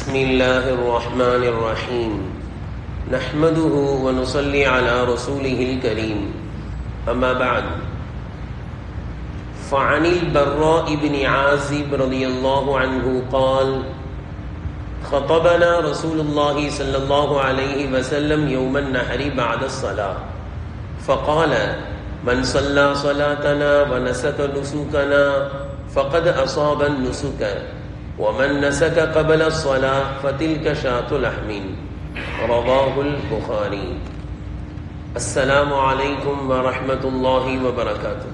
بسم الله الرحمن الرحيم نحمده ونصلي على رسوله الكريم أما بعد فعن البراء بن عازب رضي الله عنه قال خطبنا رسول الله صلى الله عليه وسلم يوم النحر بعد الصلاة فقال من صلى صلاتنا ونسك نسكنا فقد أصاب النسك ومن نسك قبل الصلاة فتلك شاة لحم رواه البخاري السلام عليكم ورحمة الله وبركاته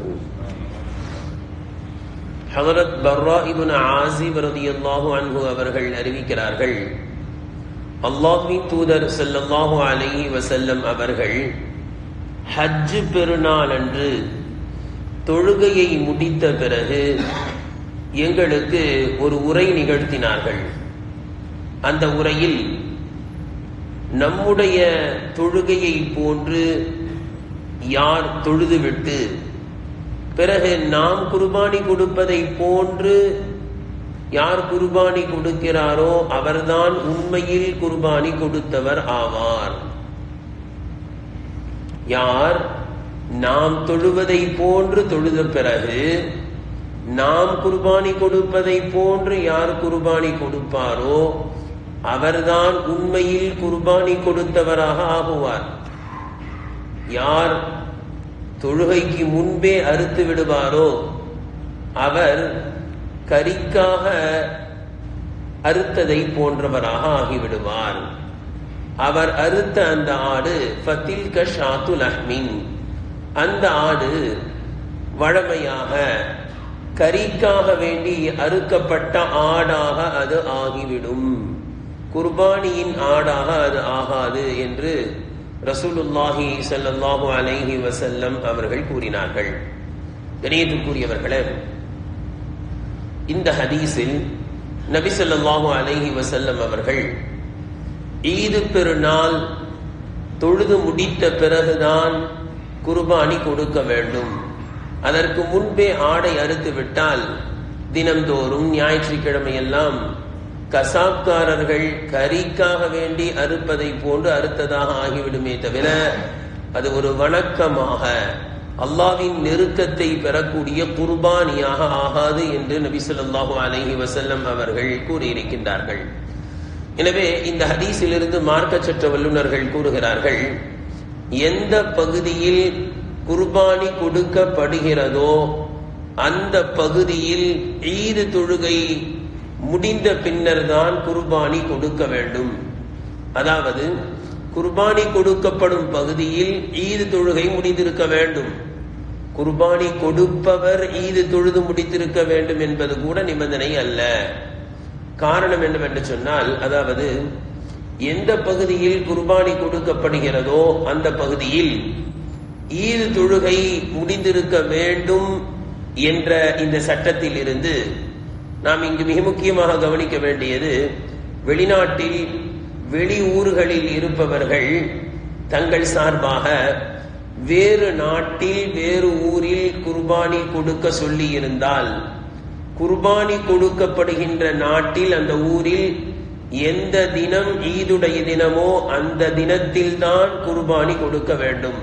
ஹதரத் பர்ரா இபுன் ஆசிப் ரதியல்லாஹு அன்ஹு அவர்கள் அறிவிக்கிறார்கள் அல்லாஹ்வின் தூதர் ஸல்லல்லாஹு அலைஹி வஸல்லம் அவர்கள் ஹஜ் பெருநாள் அன்று தொழுகையை முடித்த பிறகு எங்களுக்கு ஒரு உரை நிகழ்த்தினார்கள் அந்த உரையில் நம்முடைய தொழுகையை போன்று யார் தொழுதுவிட்டு பிறகு நாம் குர்பானி கொடுப்பதை போன்று யார் குர்பானி கொடுக்கிறாரோ அவர்தான் உண்மையில் குர்பானி கொடுத்தவர் ஆவார் யார் நாம் தொழுவதை போன்று தொழுத பிறகு நாம் குர்பானி கொடுப்பதை போன்று யார் குர்பானி கொடுப்பாரோ அவர்தான் உண்மையில் குர்பானி கொடுத்தவராக ஆகுவார் யார் தொழுகைக்கு முன்பே அறுத்து விடுவாரோ அவர் கரிக்காக அறுத்ததை போன்றவராக ஆகிவிடுவார் அவர் அறுத்த அந்த ஆடு ஃபத்தில் ஷாத்து லஹ்மின் அந்த ஆடு வழமையாக கரிக்காக வேண்டி அறுக்கப்பட்ட ஆடாக அது ஆகிவிடும் குர்பானியின் ஆடாக அது ஆகாது என்று ரசூலுல்லாஹி சல்லாஹூ அலைஹி வசல்லம் அவர்கள் கூறினார்கள் கணியத்துக்குரியவர்களே இந்த ஹதீஸில் நபி சொல்லாஹு அலைஹி வசல்லம் அவர்கள் ஈது பெருநாள் தொழுது முடித்த பிறகுதான் குர்பானி கொடுக்க வேண்டும் அதற்கு முன்பே ஆடை அறுத்து விட்டால் தினந்தோறும் ஞாயிற்றுக்கிழமை எல்லாம் கசாப்காரர்கள் கரிக்காக வேண்டி அறுப்பதை போன்று அறுத்ததாக ஆகிவிடுமே தவிர அது ஒரு வணக்கமாக அல்லாவின் நெருக்கத்தை பெறக்கூடிய குர்பானியாக ஆகாது என்று நபி சொல்லாஹு அலஹி வசல்லம் அவர்கள் கூறியிருக்கின்றார்கள் எனவே இந்த ஹதீஸிலிருந்து மார்க்க சட்ட வல்லுநர்கள் கூறுகிறார்கள் எந்த பகுதியில் குர்பானி கொடுக்கப்படுகிறதோ அந்த பகுதியில் ஈது தொழுகை முடிந்த பின்னர் தான் குர்பானி கொடுக்க வேண்டும் அதாவது குர்பானி கொடுக்கப்படும் பகுதியில் ஈது தொழுகை முடிந்திருக்க வேண்டும் குர்பானி கொடுப்பவர் ஈது தொழுது முடித்திருக்க வேண்டும் என்பது கூட நிபந்தனை அல்ல காரணம் என்னவென்று சொன்னால் அதாவது எந்த பகுதியில் குர்பானி கொடுக்கப்படுகிறதோ அந்த பகுதியில் ஈது தொழுகை முடிந்திருக்க வேண்டும் என்ற இந்த சட்டத்தில் இருந்து நாம் இங்கு மிக முக்கியமாக கவனிக்க வேண்டியது வெளிநாட்டில் வெளி ஊர்களில் இருப்பவர்கள் தங்கள் சார்பாக வேறு நாட்டில் வேறு ஊரில் குர்பானி கொடுக்க சொல்லி இருந்தால் குர்பானி கொடுக்கப்படுகின்ற நாட்டில் அந்த ஊரில் எந்த தினம் ஈதுடைய தினமோ அந்த தினத்தில் தான் குர்பானி கொடுக்க வேண்டும்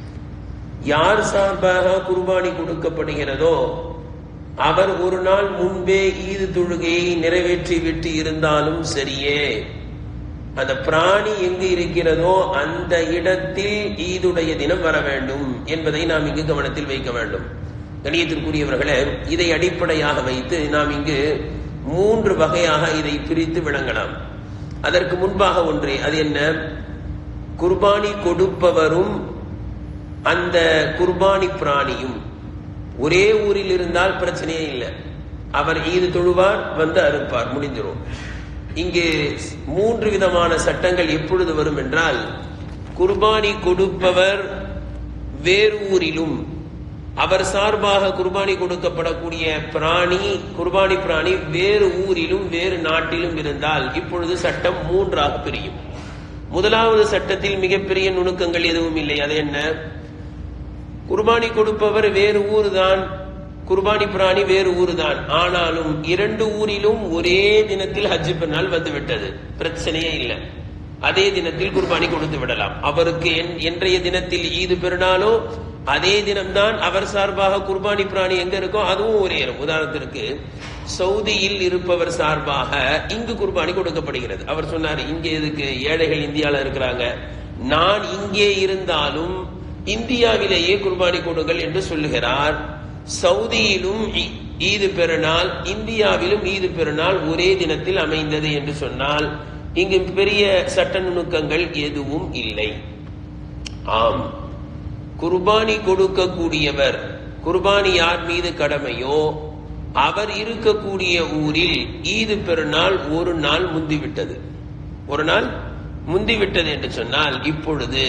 யார் சார்பாக குர்பானி கொடுக்கப்படுகிறதோ அவர் ஒரு நாள் முன்பே ஈது தொழுகையை நிறைவேற்றி விட்டு இருந்தாலும் சரியே அந்த பிராணி எங்கு இருக்கிறதோ அந்த இடத்தில் ஈதுடைய தினம் வர வேண்டும் என்பதை நாம் இங்கு கவனத்தில் வைக்க வேண்டும் கணியத்திற்குரியவர்களே இதை அடிப்படையாக வைத்து நாம் இங்கு மூன்று வகையாக இதை பிரித்து விளங்கலாம் அதற்கு முன்பாக ஒன்றே அது என்ன குர்பானி கொடுப்பவரும் அந்த குர்பானி பிராணியும் ஒரே ஊரில் இருந்தால் பிரச்சனையே இல்லை அவர் ஈது தொழுவார் வந்து அறுப்பார் முடிஞ்சிடும் இங்கு மூன்று விதமான சட்டங்கள் எப்பொழுது வரும் என்றால் குர்பானி கொடுப்பவர் வேறு ஊரிலும் அவர் சார்பாக குர்பானி கொடுக்கப்படக்கூடிய பிராணி குர்பானி பிராணி வேறு ஊரிலும் வேறு நாட்டிலும் இருந்தால் இப்பொழுது சட்டம் மூன்றாக பிரியும் முதலாவது சட்டத்தில் மிகப்பெரிய நுணுக்கங்கள் எதுவும் இல்லை அது என்ன குர்பானி கொடுப்பவர் வேறு ஊர் தான் குர்பானி பிராணி வேறு ஊர் தான் ஆனாலும் இரண்டு ஊரிலும் ஒரே தினத்தில் ஹஜ் பெருநாள் வந்து விட்டது பிரச்சனையே இல்லை அதே தினத்தில் குர்பானி கொடுத்து விடலாம் அவருக்கு என்- என்றைய தினத்தில் ஈது பெருநாளோ அதே தினம்தான் அவர் சார்பாக குர்பானி பிராணி எங்க இருக்கோ அதுவும் ஒரே இடம் உதாரணத்திற்கு சவுதியில் இருப்பவர் சார்பாக இங்கு குர்பானி கொடுக்கப்படுகிறது அவர் சொன்னார் இங்கே எதுக்கு ஏழைகள் இந்தியால இருக்கிறாங்க நான் இங்கே இருந்தாலும் இந்தியாவிலேயே குர்பானி கொடுங்கள் என்று சொல்லுகிறார் சவுதியிலும் ஈ- ஈது பெருநாள் இந்தியாவிலும் ஈது பெருநாள் ஒரே தினத்தில் அமைந்தது என்று சொன்னால் இங்கு பெரிய சட்ட நுணுக்கங்கள் எதுவும் இல்லை ஆம் குர்பானி கொடுக்கக்கூடியவர் குர்பானி யார் மீது கடமையோ அவர் இருக்கக்கூடிய ஊரில் ஈது பெருநாள் ஒரு நாள் முந்திவிட்டது ஒரு நாள் முந்திவிட்டது என்று சொன்னால் இப்பொழுது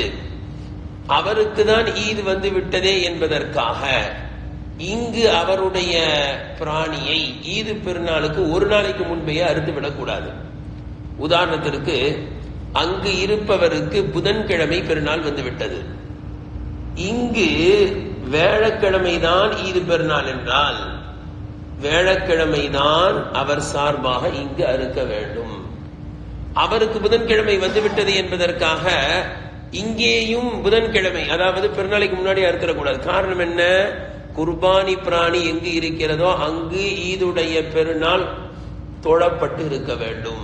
அவருக்கு தான் ஈது வந்து விட்டதே என்பதற்காக இங்கு அவருடைய பிராணியை ஈது பெருநாளுக்கு ஒரு நாளைக்கு முன்பே அறுத்து விடக்கூடாது உதாரணத்திற்கு அங்கு இருப்பவருக்கு புதன்கிழமை பெருநாள் வந்து விட்டது இங்கு வேழக்கிழமை தான் ஈது பெருநாள் என்றால் வேழக்கிழமை தான் அவர் சார்பாக இங்கு அறுக்க வேண்டும் அவருக்கு புதன்கிழமை வந்துவிட்டது என்பதற்காக இங்கேயும் புதன்கிழமை அதாவது பெருநாளைக்கு முன்னாடி அறுக்கக்கூடாது காரணம் என்ன குர்பானி பிராணி எங்கு இருக்கிறதோ அங்கு ஈதுடைய பெருநாள் தொழப்பட்டு இருக்க வேண்டும்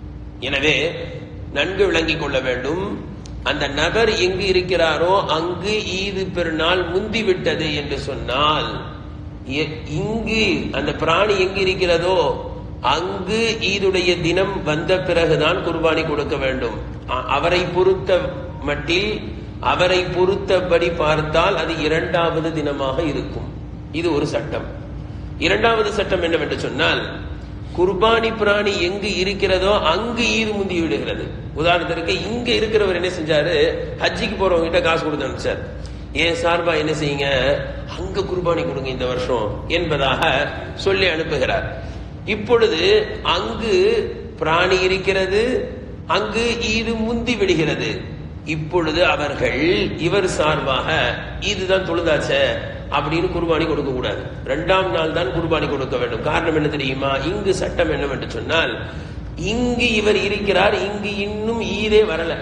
எனவே நன்கு விளங்கிக் கொள்ள வேண்டும் அந்த நபர் எங்கு இருக்கிறாரோ அங்கு ஈது பெருநாள் முந்திவிட்டது என்று சொன்னால் எ- இங்கு அந்த பிராணி எங்கு இருக்கிறதோ அங்கு ஈதுடைய தினம் வந்த பிறகுதான் குர்பானி கொடுக்க வேண்டும் அ- அவரை பொறுத்த மட்டில் அவரை பொறுத்தபடி பார்த்தால் அது இரண்டாவது தினமாக இருக்கும் இது ஒரு சட்டம் இரண்டாவது சட்டம் என்னவென்று சொன்னால் குர்பானி பிராணி எங்கு இருக்கிறதோ அங்கு ஈது முந்தி விடுகிறது உதாரணத்திற்கு இங்க இருக்கிறவர் என்ன செஞ்சாரு ஹஜ்ஜிக்கு போறவங்க கிட்ட காசு கொடுத்து அனுப்பிச்சார் ஏன் சார்பா என்ன செய்யுங்க அங்க குர்பானி கொடுங்க இந்த வருஷம் என்பதாக சொல்லி அனுப்புகிறார் இப்பொழுது அங்கு பிராணி இருக்கிறது அங்கு ஈது முந்தி விடுகிறது இப்பொழுது அவர்கள் இவர் சார்பாக இதுதான் தொழுதாச்சே அப்படின்னு குர்பானி கொடுக்க கூடாது இரண்டாம் நாள் தான் குர்பானி கொடுக்க வேண்டும் காரணம் என்ன தெரியுமா இங்கு சட்டம் என்னவென்று சொன்னால் இங்கு இவர் இருக்கிறார் இங்கு இன்னும் ஈதே வரல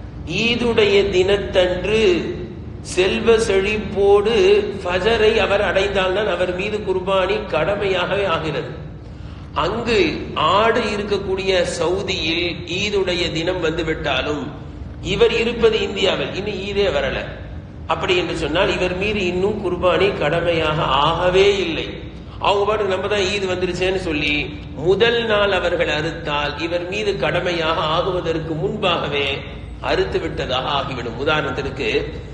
ஈதுடைய தினத்தன்று செல்வ செழிப்போடு ஃபஜரை அவர் அடைந்தால்தான் அவர் மீது குர்பானி கடமையாகவே ஆகிறது அங்கு ஆடு இருக்கக்கூடிய சவுதியில் ஈதுடைய தினம் வந்து விட்டாலும் இவர் இருப்பது இந்தியாவில் இன்னும் ஈதே வரல அப்படி என்று சொன்னால் இவர் மீது இன்னும் குர்பானி கடமையாக ஆகவே இல்லை அவங்க பாட்டு நம்ம தான் ஈது வந்துருச்சேன்னு சொல்லி முதல் நாள் அவர்கள் அறுத்தால் இவர் மீது கடமையாக ஆகுவதற்கு முன்பாகவே அறுத்து விட்டதாக ஆகிவிடும் உதாரணத்திற்கு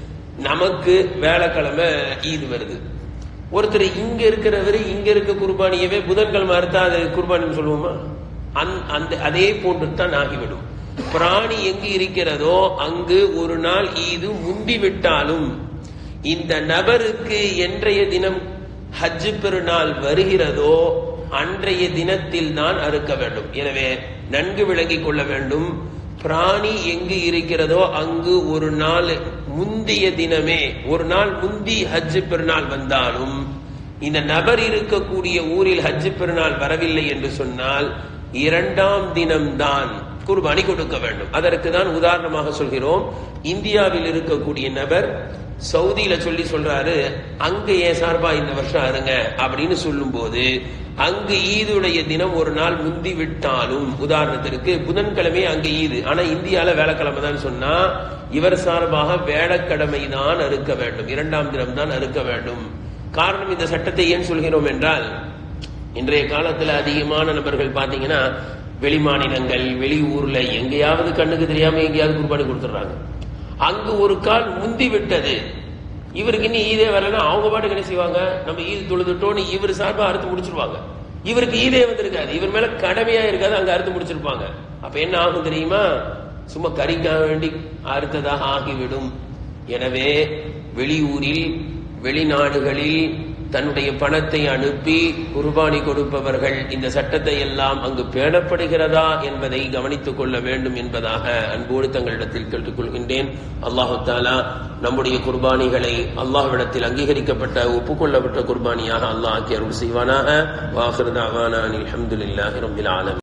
நமக்கு வேலைக்கிழமை ஈது வருது ஒருத்தர் இங்க இருக்கிறவரு இங்க இருக்க குர்பானியவே புதன்கிழமை அறுத்தா அது குர்பானின்னு சொல்லுவோமா அந்த- அந்த அதே போன்று தான் ஆகிவிடும் பிராணி எங்கு இருக்கிறதோ அங்கு ஒரு நாள் ஈது முந்தி விட்டாலும் இந்த நபருக்கு என்றைய தினம் ஹஜ் பெருநாள் வருகிறதோ அன்றைய தினத்தில் தான் அறுக்க வேண்டும் எனவே நன்கு விளங்கிக் கொள்ள வேண்டும் பிராணி எங்கு இருக்கிறதோ அங்கு ஒரு நாள் முந்திய தினமே ஒரு நாள் முந்தி ஹஜ் பெருநாள் வந்தாலும் இந்த நபர் இருக்கக்கூடிய ஊரில் ஹஜ் பெருநாள் வரவில்லை என்று சொன்னால் இரண்டாம் தினம்தான் குர்பானி கொடுக்க வேண்டும் அதற்கு தான் உதாரணமாக சொல்கிறோம் இந்தியாவில் இருக்கக்கூடிய நபர் சவுதியில சொல்லி சொல்றாரு அங்க ஏன் சார்பா இந்த வருஷம் அருங்க அப்படின்னு சொல்லும்போது அங்கு ஈதுடைய தினம் ஒரு நாள் முந்தி விட்டாலும் உதாரணத்திற்கு புதன்கிழமை அங்க ஈது ஆனா இந்தியால வேலைக்கிழமை தான் சொன்னா இவர் சார்பாக வேலைக்கிழமை தான் அறுக்க வேண்டும் இரண்டாம் தினம் தான் அறுக்க வேண்டும் காரணம் இந்த சட்டத்தை ஏன் சொல்கிறோம் என்றால் இன்றைய காலத்துல அதிகமான நபர்கள் பாத்தீங்கன்னா வெளி மாநிலங்கள் வெளி ஊர்ல எங்கேயாவது கண்ணுக்கு தெரியாம எங்கேயாவது குர்பானி கொடுத்துடுறாங்க அங்கு ஒரு கால் முந்தி விட்டது இவருக்கு இன்னும் ஈதே வரலன்னா அவங்க பாட்டுக்கு என்ன செய்வாங்க நம்ம ஈது தொழுதுட்டோன்னு இவர் சார்பா அறுத்து முடிச்சிருவாங்க இவருக்கு ஈதே வந்திருக்காது இவர் மேல கடமையா இருக்காது அங்க அறுத்து முடிச்சிருப்பாங்க அப்ப என்ன ஆகும் தெரியுமா சும்மா கறிக்காக வேண்டி அறுத்ததாக ஆகிவிடும் எனவே வெளியூரில் வெளிநாடுகளில் தன்னுடைய பணத்தை அனுப்பி குர்பானி கொடுப்பவர்கள் இந்த சட்டத்தை எல்லாம் அங்கு பேணப்படுகிறதா என்பதை கவனித்துக் கொள்ள வேண்டும் என்பதாக அன்போடு தங்களிடத்தில் கேட்டுக்கொள்கின்றேன் அல்லாஹு தாலா நம்முடைய குர்பானிகளை அல்லாஹ்விடத்தில் அங்கீகரிக்கப்பட்ட ஒப்புக்கொள்ளப்பட்ட குர்பானியாக அல்லாஹ் ஆக்கி அருள் செய்வானாக வாஹிருதாவான அல்ஹம்துலில்லாஹி ரப்பில் ஆலமீன்